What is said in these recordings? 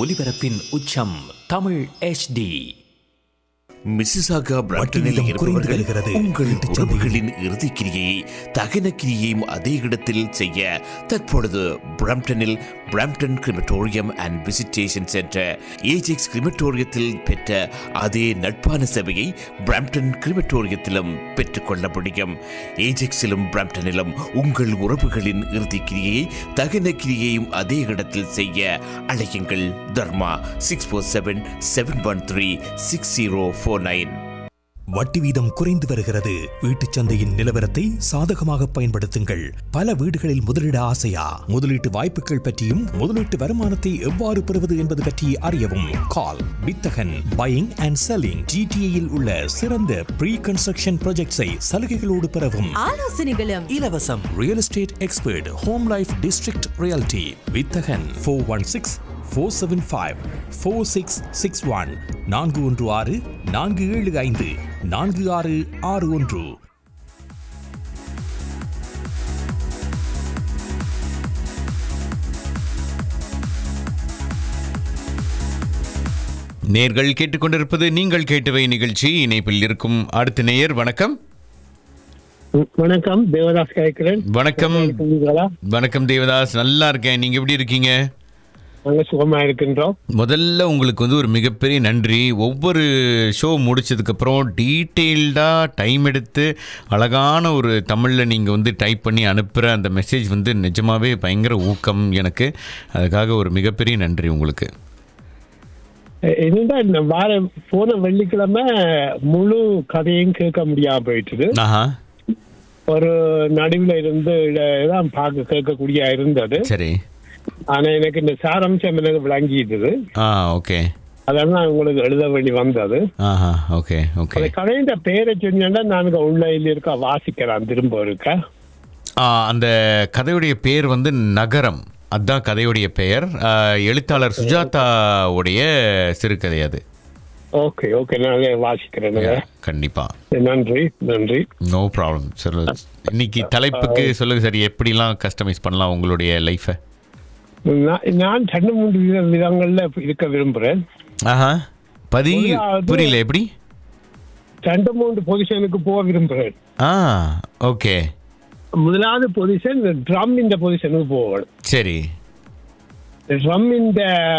ஒலிபரப்பின் உச்சம் Tamil HD Mississauga பிரம்டனில் வட்டி விகிதம் குறைந்து இருப்பவர்கள் வருகிறது. உங்கள் வீட்டுச் சந்தையில். உறவுகளின் இறுதி கிரியை தகன கிரியையும் அதே இடத்தில் செய்ய தற்பொழுது பிரம்டனில் Brampton crematorium and visitation centre Ajax கிரிமட்டோரியத்தில் பெற்ற அதே நட்பான சேவையை பிரம்டன் கிரிமட்டோரியத்திலும் பெற்றுக்கொள்ள முடியும் ஏஜெக்ஸிலும் பிரம்டனிலும் உங்கள் உறவுகளின் இறுதி கிரியை தகன கிரியையும் அதே இடத்தில் செய்ய அழையுங்கள் Dharma six four seven seven one three six zero four nine வட்டி வீதம் குறைந்து வருகிறது வீட்டுச் சந்தையின் நிலவரத்தை சாதகமாக பயன்படுத்துங்கள் பல வீடுகளில் முதலீட ஆசையா முதலீட்டு வாய்ப்புகள் பற்றியும் முதலீட்டு வருமானத்தை எவ்வாறு பெறுவது என்பது பற்றி அறியவும் கால் வித்தகன் பையிங் அண்ட் செல்லிங் ஜிடிஏயில் உள்ள சிறந்த ப்ரீ கன்ஸ்ட்ரக்ஷன் ப்ராஜெக்ட்ஸை சலுகைகளோடு பெறவும் ஆலோசனைகளும் இலவசம் real estate expert home life district realty வித்தகன் four one six four seven five four six six one நான்கு ஒன்று ஆறு நான்கு ஏழு ஐந்து நான்கு ஆறு ஆறு ஒன்று நேர்கள் கேட்டுக்கொண்டிருப்பது நீங்கள் கேட்டவை நிகழ்ச்சி இணைப்பில் இருக்கும் அடுத்த நேயர் வணக்கம் வணக்கம் தேவதாஸ் கேட்கிறேன் வணக்கம் இருக்கீங்களா வணக்கம் தேவதாஸ் நல்லா இருக்கேன் நீங்க எப்படி இருக்கீங்க நாங்க சுகமா இருக்கின்றோம் முதல்ல உங்களுக்கு வந்து ஒரு மிகப்பெரிய நன்றி ஒவ்வொரு ஷோ முடிச்சதுக்கப்புறம் டீட்டெயில்டாக டைம் எடுத்து அழகான ஒரு தமிழில் நீங்கள் வந்து டைப் பண்ணி அனுப்புகிற அந்த மெசேஜ் வந்து நிஜமாவே பயங்கர ஊக்கம் எனக்கு அதுக்காக ஒரு மிகப்பெரிய நன்றி உங்களுக்கு என்னடா இந்த வார போன வெள்ளிக்கிழமை முழு கதையும் கேட்க முடியாம போயிட்டுது ஆஹா ஒரு நடுவில் இருந்து தான் பார்க்க கேட்கக்கூடிய இருந்தது சரி ஆனா எனக்கு இந்த சாராம்சம் எனக்கு விளங்கிட்டது ஆ ஓகே அதெல்லாம் உங்களுக்கு எழுத வேண்டி வந்தது ஆஹா ஓகே ஓகே அந்த கதையின் பேரை சொன்னா நான் உள்ள இருக்க வாசிக்கிறேன் திரும்ப இருக்க ஆ, அந்த கதையுடைய பேர் வந்து நகரம் அதான் கதையுடைய பெயர் ஆ, எழுத்தாளர் சுஜாதாவுடைய சிறுகதை அது ஓகே ஓகே நான் அதை வாசிக்கிறேன் கண்டிப்பா நன்றி நன்றி நோ ப்ராப்ளம் சொல்லு இன்னைக்கு தலைப்புக்கு சொல்லுங்க சரி எப்படிலாம் கஸ்டமைஸ் பண்ணலாம் உங்களுடைய லைஃபை நான் நான் ரெண்டு மூன்று வித விதங்கள்ல இருக்க விரும்புறேன் ஆஹா பதி முதலாவது- புரியல எப்படி ரெண்டு மூன்று பொசிஷனுக்கு போக விரும்புறேன் ஆ ஓகே முதலாவது பொசிஷன் ட்ரம் இந்த பொசிஷனுக்கு போகணும் சரி ட்ரம் இந்த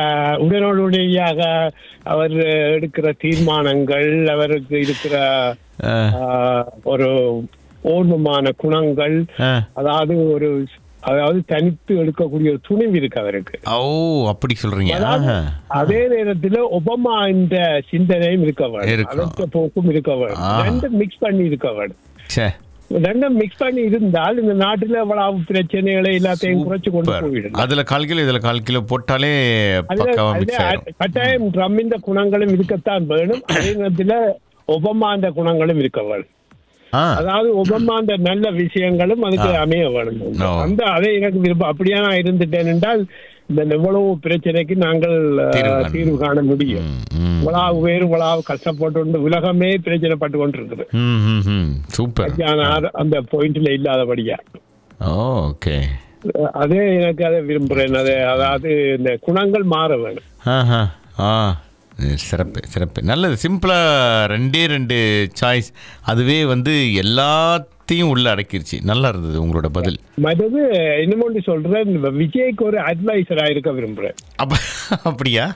உடனடியாக அவர் எடுக்கிற தீர்மானங்கள் அவருக்கு இருக்கிற ஆ, ஆஹ், ஒரு ஓர்மமான குணங்கள் ஆ. அதாவது ஒரு அதாவது தனித்து எடுக்கக்கூடிய ஒரு துணிவு இருக்கு அவருக்கு ஓ அப்படி சொல்றீங்க அதாவது ஆஹா. அதே நேரத்துல ஒபாமா இந்த சிந்தனையும் இருக்க வேணும் இருக்கும். அதற்கு போக்கும் இருக்க வேணும் ஆ. ரெண்டும் மிக்ஸ் பண்ணி இருக்க வேணும் ச்சே ரெண்டும் மிக்ஸ் பண்ணி இருந்தால் இந்த நாட்டுல இவ்வளவு பிரச்சனைகளை எல்லாத்தையும் குறைச்சு கொண்டு சூப்பர். போயிடலாம் அதுல கால் கிலோ இதுல கால் கிலோ போட்டாலே அதுல- பக்காவா அதுல மிக்ஸ் ஆயிரும் கட்டாயம் ட்ரம்மின் குணங்களும் இருக்கத்தான் வேணும் அதே நேரத்துல ஒபமாந்த குணங்களும் இருக்க வேணும் ஆ அதாவது ஒபமாந்த நல்ல விஷயங்களும் அதுக்கு அமைய வேணும் No. அந்த அதை எனக்கு விருப்பம் அப்படியே நான் இருந்துட்டேன் என்றால் இந்த எவ்வளவு பிரச்சனைக்கு நாங்கள் அஹ், தீர்வு காண தீர்வு காண முடியும் ம், ம். இவ்வளவு பேர் இவ்வளவு கஷ்டப்பட்டு கொண்டு உலகமே பிரச்சனைப்பட்டு கொண்டு இருக்குது ம், ம், ம். சூப்பர் ஆனா, அந்த பாயிண்ட்ல இல்லாதபடியா ஓகே அதே எனக்கு அதை விரும்புறேன் அது அதாவது இந்த குணங்கள் மாற வேணும் ஆஹா ஆ சிறப்பு சிறப்பு நல்லது சிம்பிளாக ரெண்டே ரெண்டு சாய்ஸ் அதுவே வந்து எல்லாத்தையும் உள்ள அடக்கிருச்சு நல்லா இருந்தது உங்களோட பதில் மற்றது இன்னும் சொல்றேன் இந்த விஜய்க்கு ஒரு அட்வைசரா இருக்க விரும்புறேன் அப்ப அப்படியா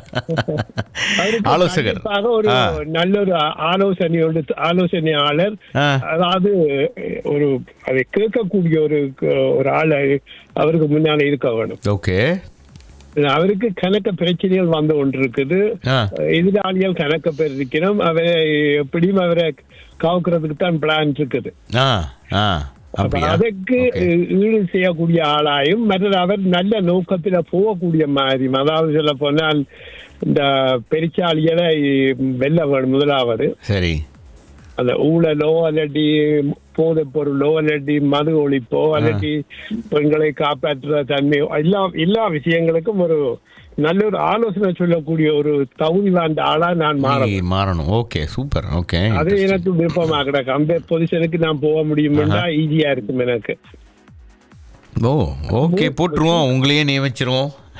அவருக்கு ஆலோசகர் கண்டிப்பாக ஒரு ஆ. நல்ல ஒரு ஆலோசனையோடு ஆலோசனையாளர் ஆ. அதாவது ஒரு அதை கேட்கக்கூடிய ஒரு ஒரு ஆள் அவருக்கு முன்னால இருக்க வேணும் ஓகே அவருக்கு கணக்க பிரச்சனைகள் வந்து கொண்டிருக்குது ஆ எதிராளிகள் கணக்க பேர் இருக்கணும் அவரை எப்படியும் அவரை காவுக்கிறதுக்கு தான் பிளான் இருக்குது ஆ ஆ அப்ப அப்படியா அதற்கு Okay. ஈடு செய்யக்கூடிய ஆளாயும் மற்றது அவர் நல்ல நோக்கத்துல போகக்கூடிய மாதிரி அதாவது சொல்ல போனால் இந்த பெருச்சாளிகளை வெல்ல வேணும் முதலாவது சரி அந்த ஊழலோ அல்லடி போதைப் பொருளோ அல்லடி மது ஒழிப்போ அல்லடி பெண்களை காப்பாற்றுற தன்மையோ எல்லா எல்லா விஷயங்களுக்கும் ஒரு நல்ல ஒரு ஆலோசனை சொல்லக்கூடிய ஒரு தகுதி வாய்ந்த ஆளா நான் மாற நீ மாறணும் ஓகே சூப்பர் ஓகே அது எனக்கு விருப்பமா கிடக்கு அந்த பொசிஷனுக்கு நான் போக முடியும்னா ஈஸியா இருக்கும் எனக்கு ஓ ஓகே போட்டுருவோம் உங்களையே நியமிச்சிருவோம்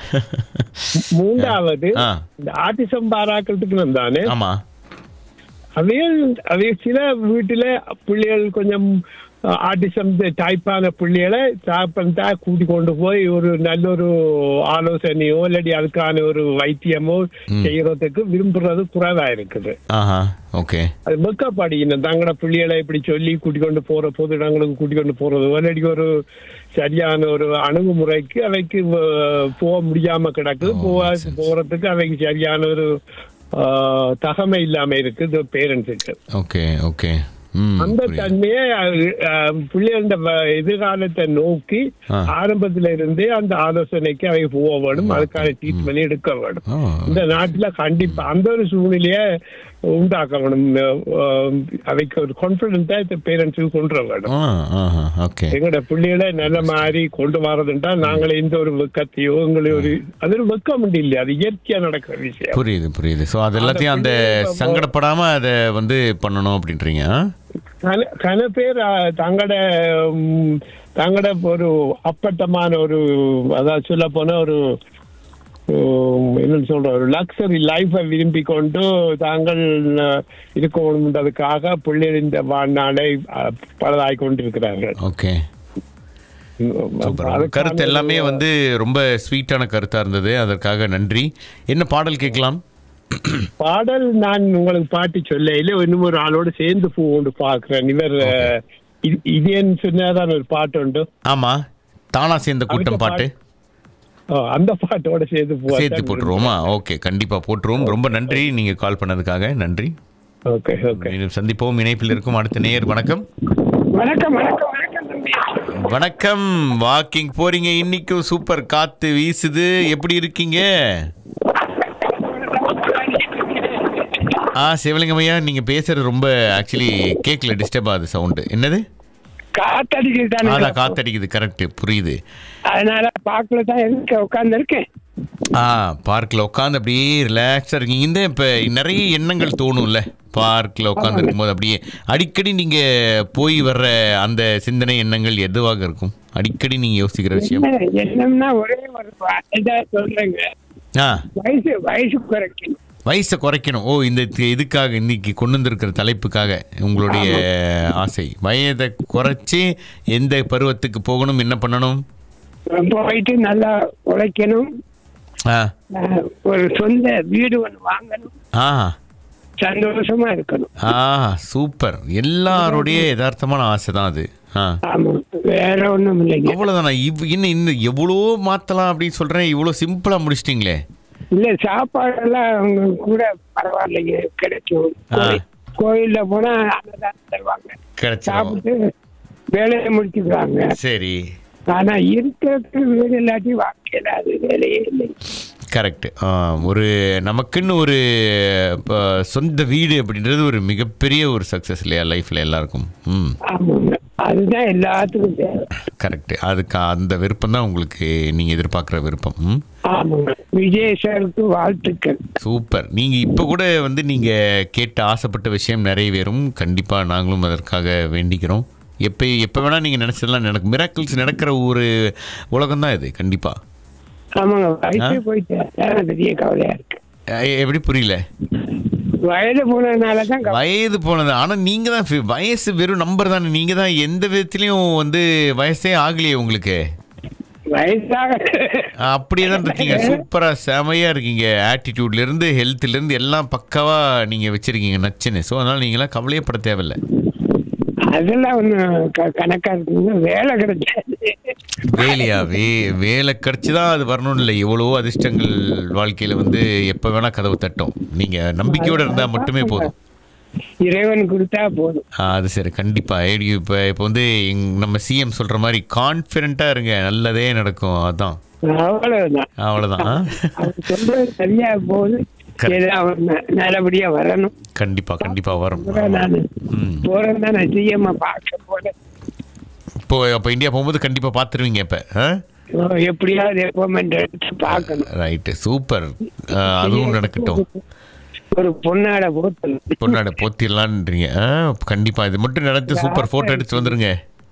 மூன்றாவது ஆ. இந்த ஆட்டிசம் பாராக்கிறதுக்கு வந்தானே ஆமா அவைகள் அவை சில வீட்டுல பிள்ளைகள் கொஞ்சம் ஆட்டிசம் டைப்பான பிள்ளைகளை தாப்பந்தா கூட்டி கொண்டு போய் ஒரு நல்ல ஒரு ஆலோசனையோ இல்லாட்டி அதுக்கான ஒரு வைத்தியமோ செய்யறதுக்கு விரும்புறது குறைவா இருக்குது ஆஹா ஓகே அது வெக்கப்படுகின தங்களோட பிள்ளைகளை இப்படி சொல்லி கூட்டி கொண்டு போற பொது இடங்களுக்கு கூட்டி கொண்டு போறது இல்லாட்டி ஒரு சரியான ஒரு அணுகுமுறைக்கு அவைக்கு வ- போக முடியாம கிடக்குது போக போறதுக்கு அவைக்கு சரியான ஒரு ஆஹ், தகமை இல்லாம இருக்குது பேரண்ட்ஸுக்கு ஓகே ஓகே ம் அந்த புரியுது. தன்மையை அஹ், பிள்ளைகளோட வ- எதிர்காலத்தை நோக்கி ஆ. ஆரம்பத்துல இருந்தே அந்த ஆலோசனைக்கு அவை போக வேணும் அதுக்கான ட்ரீட்மெண்ட் எடுக்க வேணும் ஆ. இந்த நாட்டுல கண்டிப்பா அந்த ஒரு சூழ்நிலைய உண்டாக்க வேணும் அஹ், அவைக்கு ஒரு கான்பிடன்ஸா இந்த பேரண்ட்ஸுக்கு கொண்டு வர வேணும் ஆ ஆஹா ஓகே எங்களோட பிள்ளைகளை நல்ல மாதிரி கொண்டு வரதுன்றா நாங்களே எந்த ஒரு வெக்கத்தையோ எங்களை ஒரு அது ஒரு வெக்கம் உண்டு இல்லையா அது இயற்கையா நடக்கிற விஷயம் புரியுது புரியுது ஸோ அது எல்லாத்தையும் அந்த பிள்ளைங்க சங்கடப்படாம அதை வந்து பண்ணணும் அப்படின்றீங்க ஆ? கன கன பேர் அஹ், தங்களோட ம், தங்களோட ஒரு அப்பட்டமான ஒரு அதாவது சொல்ல போன ஒரு உம், என்னன்னு சொல்ற ஒரு லக்ஸரி லைஃபை விரும்பி கொண்டு தாங்கள் அஹ், இருக்கணுன்றதுக்காக பிள்ளைகள் இந்த வாழ்நாளை அஹ், பலதாய் கொண்டிருக்கிறார்கள் ஓகே சூப்பர் உங்க அதுக்கான கருத்து எல்லாமே ஒரு- வந்து ரொம்ப ஸ்வீட்டான கருத்தா இருந்தது அதற்காக நன்றி என்ன பாடல் கேட்கலாம் பாடல் நான் உங்களுக்கு பாட்டி சொல்ல இல்ல இன்னும் ஒரு ஆளோட சேர்ந்து போகொண்டு பாக்குறேன் இவர் அஹ், இது- இதேன்னு சொன்னாதான் ஒரு பாட்டு உண்டு ஆமா தானா சேர்ந்த கூட்டம் அடுத்த பாட்டு ஆ, அந்த பாட்டோட சேர்த்து போவா சேர்த்து போட்டுருவோமா ஓகே கண்டிப்பா போட்டுருவோம் ரொம்ப நன்றி நீங்க கால் பண்ணதுக்காக நன்றி ஓகே ஓகே மீண்டும் சந்திப்போம் இணைப்பில் இருக்கும் அடுத்த நேயர் வணக்கம் வணக்கம் வணக்கம் வணக்கம் தம்பி வணக்கம் வாக்கிங் போறீங்க இன்னைக்கும் சூப்பர் காத்து வீசுது எப்படி இருக்கீங்க ஆ சிவலிங்கம் ஐயா நீங்க பேசுறது ரொம்ப ஆக்சுவலி கேட்கல டிஸ்டர்ப் ஆகுது சவுண்டு என்னது காத்தடிக்குது தானே அதான் காத்தடிக்குது கரெக்ட் புரியுது அதனால பார்க்கல தான் இருக்க உட்கார்ந்து இருக்கேன் ஆ பார்க்கில் உட்காந்து அப்படியே ரிலாக்ஸாக இருக்கீங்க இந்த இப்போ நிறைய எண்ணங்கள் தோணும்ல பார்க்கில் உட்காந்துருக்கும் போது அப்படியே அடிக்கடி நீங்கள் போய் வர்ற அந்த சிந்தனை எண்ணங்கள் எதுவாக இருக்கும் அடிக்கடி நீங்கள் யோசிக்கிற விஷயம் என்ன என்னம்னா ஒரே ஒரு இதா சொல்றேங்க ஆ வயசு வயசு குறைக்கணும் வயசை குறைக்கணும் ஓ இந்த தி- இதுக்காக இன்னைக்கு கொண்டு வந்திருக்கிற தலைப்புக்காக உங்களுடைய ஆசை வயதை குறைச்சி எந்த பருவத்துக்கு போகணும் என்ன பண்ணணும் போயிட்டு நல்லா உழைக்கணும் ஆ அஹ், ஒரு சொந்த வீடு ஒன்று வாங்கணும் ஆ சந்தோஷமா இருக்கணும் ஆ சூப்பர் எல்லாருடைய யதார்த்தமான ஆசை தான் அது ஆ ஆமா வேற ஒண்ணும் இல்லைங்க அவ்வளோதானா இவ் இன்னும் இன்னும் எவ்வளோ மாற்றலாம் அப்படின்னு சொல்கிறேன் இவ்வளோ சிம்பிளாக முடிச்சிட்டிங்களே இல்ல சாப்பாடெல்லாம் அவங்க கூட பரவாயில்லைங்க கிடைக்கும் கோயில்- கோயில்ல போனா அன்னதானம் தருவாங்க கிடைச்சிடும் சாப்பிட்டு வேலையை முடிச்சுக்கிறாங்க சரி ஆனா இருக்கிறதுக்கு வீடு இல்லாட்டி வாழ்க்கையில அது வேலையே இல்லை கரெக்ட் ஒரு நமக்குன்னு ஒரு இப்போ, சொந்த வீடு அப்படின்றது ஒரு மிகப்பெரிய ஒரு சக்ஸஸ் இல்லையா லைஃப்பில் எல்லாருக்கும் ம் ஆமாங்க அதுதான் எல்லாத்துக்கும் தேவை கரெக்ட் அதுக்கு அந்த விருப்பம் தான் உங்களுக்கு நீங்கள் எதிர்பார்க்குற விருப்பம் ம் ஆமாங்க விஜய் சாருக்கு வாழ்த்துக்கள் சூப்பர் நீங்கள் இப்போ கூட வந்து நீங்கள் கேட்ட ஆசைப்பட்ட விஷயம் நிறைவேறும் கண்டிப்பாக நாங்களும் அதற்காக வேண்டிக்கிறோம் எப்போ எப்போ வேணால் நீங்கள் நினச்சதெல்லாம் நடக்கும் மிராக்கிள்ஸ் நடக்கிற ஒரு உலகம் தான் இது கண்டிப்பாக ஆமாங்க வயசு போயிட்டு அதான் பெரிய கவலையா இருக்கு எப்படி புரியல வயது போனதுனாலதான் கவலை. வயது போனது ஆனால் நீங்கள் தான் fi- வயசு வெறும் நம்பர் தானே நீங்கள் தான் எந்த விதத்துலையும் வந்து வயசே ஆகலையே உங்களுக்கு வயசாக அப்படியே தான் இருக்கீங்க சூப்பராக செமையாக இருக்கீங்க ஆட்டிடியூட்லேருந்து ஹெல்த்லேருந்து எல்லாம் பக்காவாக நீங்கள் வச்சுருக்கீங்க நச்சுன்னு ஸோ அதனால் நீங்களாம் கவலையே பட தேவையில்லை அதெல்லாம் ஒன்றும் கணக்கா இருக்குங்க வேலை கிடைச்சாது வேலையா வே வேலை கிடச்சி தான் அது வரணும் இல்லை எவ்வளவோ அதிர்ஷ்டங்கள் வாழ்க்கையில் வந்து எப்போ வேணால் கதவு தட்டும் நீங்கள் நம்பிக்கையோடு இருந்தால் மட்டுமே போதும் இறைவன் கொடுத்தா போதும் ஆ, அது சரி கண்டிப்பாக ஐடி இப்போ இப்போ வந்து எங் நம்ம சிஎம் சொல்கிற மாதிரி கான்ஃபிடென்ட்டாக இருங்க நல்லதே நடக்கும் அதான் அவ்வளவுதான் அவ்வளோதான் அவர் சொல்றது சரியா போகுது Correct. ஏதோ அவர் ந- நல்லபடியா வரணும் கண்டிப்பாக கண்டிப்பாக வரும் நான் ம் போறேன் தான் நான் சிஎம் பார்க்க போறேன் இப்போ அப்போ இந்தியா போகும்போது கண்டிப்பாக பார்த்துருவீங்க இப்போ ஆ ஓ, எப்படியாவது எப்போமெண்ட் எடுத்து பார்க்கணும் ரைட்டு சூப்பர் அதுவும் நடக்கட்டும் ஒரு பொண்ணாட போத்தல் பொண்ணாட போத்திடலான்றீங்க ஆ கண்டிப்பாக இது மட்டும் நடந்து சூப்பர் ஃபோட்டோ எடுத்து வந்துருங்க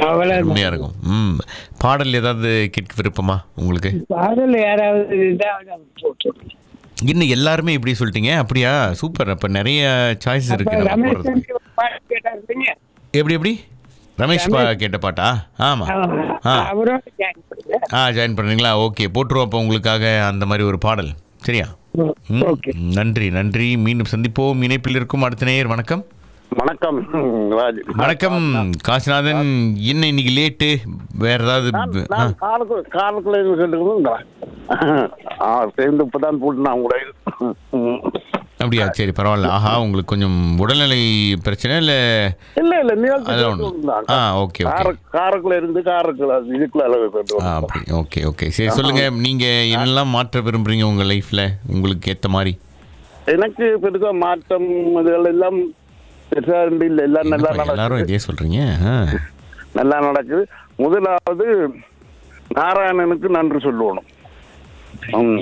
அவ்வளவு அருமையாக இருக்கும் ம் பாடல் ஏதாவது கேட்க விருப்பமா உங்களுக்கு பாடல் யாராவது இருந்தா அவனை போட்டு விடுங்க. இன்னும் எல்லாருமே இப்படி சொல்லிட்டீங்க அப்படியா சூப்பர் அப்போ நிறைய சாய்ஸ் அப்ப இருக்கு நம்ம ரமேஷ் போடுறதுக்கு. தம்பி ஒரு பாட்டு கேட்டாருங்க எப்படி எப்படி ரமேஷ் பா கேட்ட பாட்டா ஆமாம் ஆ அவரோட ஜாயின் பண்ணுங்க ஆ ஜாயின் பண்ணுறீங்களா ஓகே போட்டுருவோம் அப்போ உங்களுக்காக அந்த மாதிரி ஒரு பாடல் சரியா ம், ஓகே நன்றி நன்றி மீண்டும் சந்திப்போம் இணைப்பில் இருக்கும் அடுத்த நேயர் வணக்கம் வணக்கம் ராஜ் வணக்கம் காசிநாதன் என்ன இன்னைக்கு லேட்டு வேற ஏதாவது நான் ஆ, நான் காருக்குள்ள காருக்குள்ள இருந்து கேட்டுக்கிறேன் ஆ சேர்ந்து இப்பதான் போட்டு நான் கூட ம். அப்படியா சரி பரவாயில்ல ஆஹா உங்களுக்கு கொஞ்சம் உடல்நிலை பிரச்சனை இல்லை இல்ல இல்ல நிகழ்ச்சி அதான் கேட்டு ஒன்று வந்தான். ஆ ஓகே ஓகே காரு காருக்குள்ள இருந்து காருக்குள்ள இதுக்குள்ள அளவு கேட்டு ஆ வந்தான். அப்படி ஓகே ஓகே சரி சொல்லுங்க நீங்க என்னெல்லாம் மாற்ற விரும்புறீங்க உங்க லைஃப்ல உங்களுக்கு ஏத்த மாதிரி எனக்கு பெருசா மாற்றம் இதுகள் எல்லாம் பெருசா இருந்து இல்ல எல்லாம் நல்லா என்னப்பா எல்லாரும் நடக்குது இதே சொல்றீங்க ஆ. நல்லா நடக்குது முதலாவது நாராயணனுக்கு நன்றி சொல்லணும் ம்.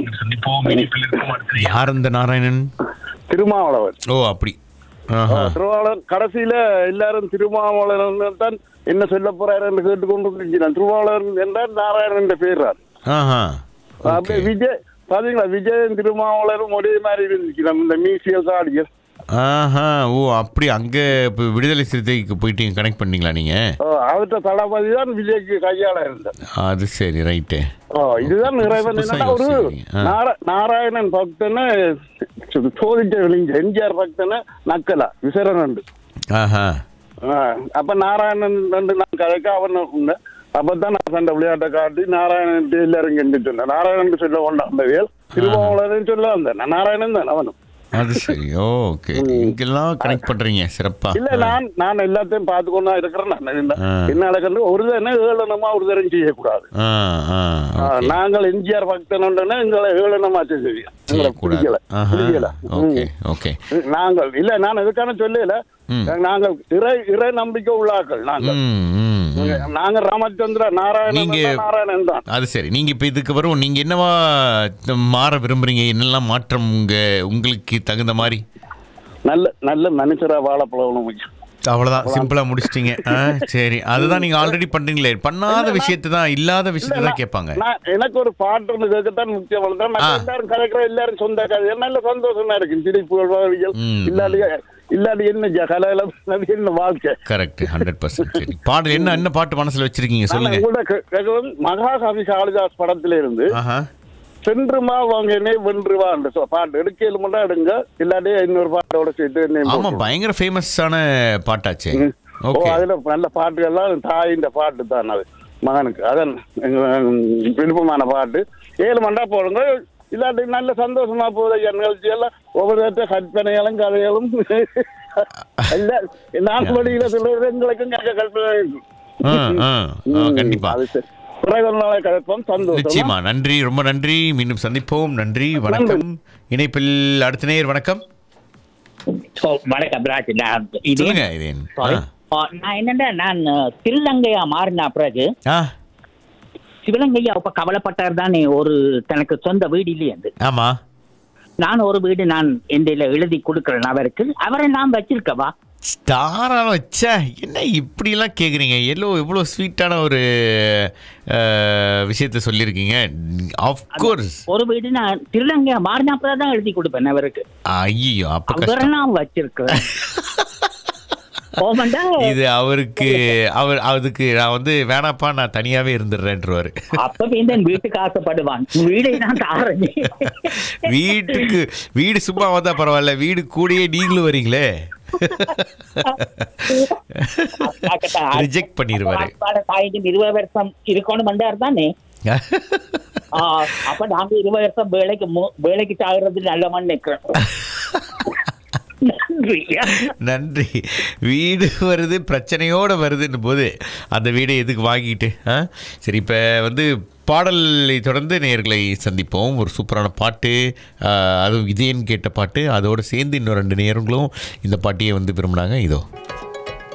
யார் இந்த நாராயணன் திருமாவளவன் ஓ அப்படி ஆஹா திருவாளர் கடைசியில எல்லாரும் திருமாவளவன் தான் என்ன சொல்ல போறாரு என்று கேட்டுக்கொண்டு இருக்கிறான் திருவாளர் என்றால் நாராயணன் என்ற பேர் தான் ஆஹா அப்படியே விஜய் பாத்தீங்களா விஜயன் திருமாவளரும் ஒரே மாதிரி இருந்துச்சு இந்த மியூசியல் ஆடியர் ஆஹா ஓ அப்படி அங்க இப்போ விடுதலை சிறுத்தைக்கு போயிட்டு கனெக்ட் பண்ணீங்களா நீங்க அவர்கிட்ட தளபதி தான் விஜய்க்கு கையாள இருந்தார் அது சரி ரைட்டு ஓ, இதுதான் இறைவன் புதுசா என்னன்னா ஒரு யோசிக்கிறீங்க. ஆ. நார- நாராயணன் பக்தனை சோதிச்ச விழிஞ்ச எம்ஜிஆர் பக்தனை நக்கலா விசரணன் ஆஹா ஆ, அப்ப நாராயணன் வந்து நான் கதைக்க அவன் உண்டு. அப்பதான் நான் சண்டை விளையாட்டை காட்டி நாராயணன் எல்லாரும் கண்டு சொன்னேன் நாராயணன் சொல்ல கொண்டாந்த வேல் திருமாவளவன் சொல்ல வந்தேன் நான் நாராயணன் தான் அவனும் அது சரி ஓகே இங்கெல்லாம் கனெக்ட் பண்றீங்க சிறப்பா இல்ல நான் நான் எல்லாத்தையும் பார்த்து கொண்டா இருக்கிறேன் நான் என்ன- ஆ. என்ன நடக்கிறது ஒரு தானே ஏளனமா ஒரு தரம் செய்யக்கூடாது ஆ ஆ ஆ, ஓகே நாங்கள் எம்ஜிஆர் பக்தன் எங்களை ஏளனமா செய்ய எங்களை செய்யக்கூடாது பிடிக்கல ஆஹா பிடிக்கல ஓகே ம். ஓகே நாங்கள் இல்ல நான் எதுக்கான சொல்லல ம். நாங்கள் இறை இறை நம்பிக்கை உள்ளாக்கள் நாங்கள் ம் ம் ம். நாங்க ராமச்சந்திர நாராயணன் நீங்க- தான் நாராயணன் தான் அது சரி நீங்க இப்ப இதுக்கு வரும் நீங்க என்னவா மாற விரும்புறீங்க என்னெல்லாம் மாற்றம் உங்க உங்களுக்கு தகுந்த மாதிரி நல்ல நல்ல மனுஷரா வாழ பழகணும் அவ்வளவுதான் சிம்பிளா முடிச்சிட்டீங்க ஆ, சரி அதுதான் நீங்க ஆல்ரெடி பண்றீங்களே பண்ணாத விஷயத்தை தான் இல்லாத விஷயத்தை தான் கேட்பாங்க நான் எனக்கு ஒரு பாட்டு ஒன்று கேட்கத்தான் முக்கியம் வளர்ந்தேன் ஆ. எல்லாரும் கலக்கிற எல்லாரும் சொந்த கதை நல்ல சந்தோஷமா இருக்கு சிரிப்புகள் வாழ்வியல் ம். இல்லாட்டி இல்லாட்டி என்ன கலையில என்ன வாழ்க்கை கரெக்ட் ஹண்ட்ரட் பர்சன்ட் சரி பாடல் என்ன என்ன பாட்டு மனசுல வச்சிருக்கீங்க நான் சொல்லுங்க உங்களோட கே- கேட்கறது மகாகவி காளிதாஸ் படத்துல இருந்து ஆஹா சென்றுமா வாங்கினே வென்றுவா அந்த சொ- பாட்டு எடுக்கையில் மட்டும் எடுங்க இல்லாட்டி இன்னொரு பாட்டோட சேர்த்து என்னையும் ஆமா போட்டுருங்க. பயங்கர ஃபேமஸான பாட்டாச்சே ம். ஓ ஓகே அதுல நல்ல பாட்டுகள்லாம் தாயின் பாட்டு தான் அது மகனுக்கு அதான் எங்க விருப்பமான பாட்டு ஏழு மண்டா போடுங்க இல்லாட்டி நல்ல சந்தோஷமா போகுது ஐயா நிகழ்ச்சி எல்லாம் ஒவ்வொரு கற்பனைகளும் கதைகளும் இல்ல நான் வழியில சொல்றது எங்களுக்கும் கேட்க கற்பனை இருக்கு. ஆ, ஆ, ஆ, ம், கண்டிப்பா அது சரி. பிறகு ஒரு நாளை கதைப்போம் சந்தோஷம் நிச்சயமா நன்றி ரொம்ப நன்றி மீண்டும் சந்திப்போம் நன்றி வணக்கம் இணைப்பில் அடுத்த நேயர் வணக்கம் ஓ, வணக்கம் ராஜ் நான் இது சொல்லுங்க இது என்ன? Sorry. ஆ, நான் என்னன்னா நான் திருநங்கையா மாறின பிறகு ஆ சிவலங்கையா இப்ப கவலைப்பட்டார் தானே ஒரு தனக்கு சொந்த வீடு இல்லையே ஆமா நான் ஒரு வீடு நான் எந்த எழுதி கொடுக்கிறேன் அவருக்கு அவரை நான் வச்சிருக்கவா தாராளம் வச்சா என்ன இப்படிலாம் கேட்குறீங்க எல்லோ இவ்வளோ ஸ்வீட்டான ஒரு அஹ், விஷயத்த சொல்லியிருக்கீங்க ஆஃப்கோர்ஸ் ஒரு வீடு நான் திருநங்கையா மாறின பிறகு தான் எழுதி கொடுப்பேன் அவருக்கு ஐயோ அப்போ அவரை கஷ்டம் நான் வச்சிருக்கிறேன் போமண்டா இது அவருக்கு அவர் அதுக்கு நான் வந்து வேணாப்பா நான் தனியாவே இருந்துடுறேன்றவாரு அப்ப இந்த வீட்டுக்கு ஆசைப்படுவான் வீடை நான் தாரேன் வீட்டுக்கு வீடு சும்மா வந்தா பரவாயில்ல வீடு கூடயே நீங்களும் வரீங்களே ரிஜெக்ட் பண்ணிடுவாரு தாயிட்டு இருபது வருஷம் இருக்கணும் வந்தார் தானே ஆ, அப்ப நாங்க இருபது வருஷம் வேலைக்கு மு- வேலைக்கு சாகுறது நல்லவன் நிக்கிறோம் நன்றியா. நன்றி வீடு வருது பிரச்சனையோட வருதுன்னு போது அந்த வீடை எதுக்கு வாங்கிட்டு ஆ? சரி இப்போ வந்து பாடலை தொடர்ந்து நேர்களை சந்திப்போம் ஒரு சூப்பரான பாட்டு ஆ, அதுவும் இதேன்னு கேட்ட பாட்டு அதோடு சேர்ந்து இன்னும் ரெண்டு நேரங்களும் இந்த பாட்டியை வந்து விரும்பினாங்க இதோ